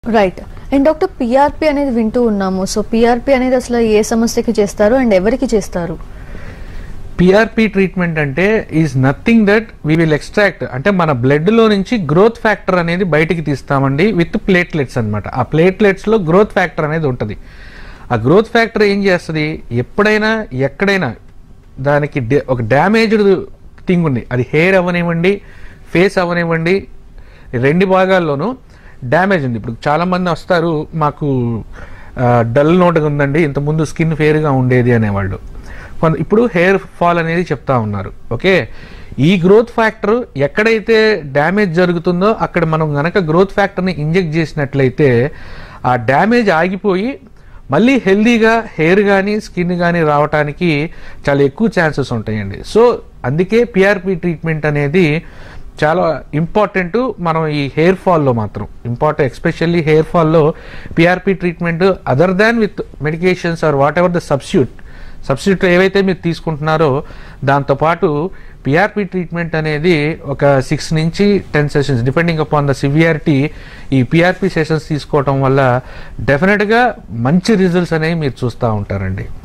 right and doctor PRP అనేది వింటూ ఉన్నాము సో పిఆర్పి అనేది అసలు ఏ సమస్యకి చేస్తారు అండ్ ఎవరికి చేస్తారు పిఆర్పి ట్రీట్మెంట్ అంటే is nothing that we will extract అంటే మన blood లో నుంచి గ్రోత్ ఫ్యాక్టర్ అనేది బయటికి తీస్తామండి విత్ ప్లేట్లెట్స్ అన్నమాట ఆ ప్లేట్లెట్స్ లో గ్రోత్ ఫ్యాక్టర్ అనేది ఉంటుంది ఆ గ్రోత్ ఫ్యాక్టర్ ఏం చేస్తుంది ఎప్పుడైనా ఎక్కడైనా దానికి డే- ఒక డ్యామేజ్డ్ థింగ్ ఉంది అది హెయిర్ అవ్వనివ్వండి ఫేస్ అవ్వనివ్వండి రెండు భాగాల్లోనూ డ్యామేజ్ ఉంది ఇప్పుడు చాలా మంది వస్తారు మాకు డల్ నోట్గా ఉందండి ఇంతకుముందు స్కిన్ ఫేర్గా ఉండేది అనేవాళ్ళు కొంత ఇప్పుడు హెయిర్ ఫాల్ అనేది చెప్తా ఉన్నారు ఓకే ఈ గ్రోత్ ఫ్యాక్టర్ ఎక్కడైతే డ్యామేజ్ జరుగుతుందో అక్కడ మనం గనక గ్రోత్ ఫ్యాక్టర్ని ఇంజెక్ట్ చేసినట్లయితే ఆ డ్యామేజ్ ఆగిపోయి మళ్ళీ హెల్దీగా హెయిర్ కానీ స్కిన్ కానీ రావడానికి చాలా ఎక్కువ ఛాన్సెస్ ఉంటాయండి సో అందుకే పిఆర్పి ట్రీట్మెంట్ అనేది చాలా ఇంపార్టెంట్ మనం ఈ హెయిర్ ఫాల్లో మాత్రం ఇంపార్టెంట్ ఎస్పెషల్లీ హెయిర్ ఫాల్లో PRP treatment other than with medications or whatever the ద సబ్స్టిట్యూట్ సబ్స్టిట్యూట్ ఏవైతే మీరు తీసుకుంటున్నారో దాంతోపాటు పిఆర్పి ట్రీట్మెంట్ అనేది ఒక సిక్స్ నుంచి ten sessions depending upon the severity ఈ పిఆర్పి సెషన్స్ తీసుకోవటం వల్ల డెఫినెట్గా మంచి రిజల్ట్స్ అనేవి మీరు చూస్తూ ఉంటారండి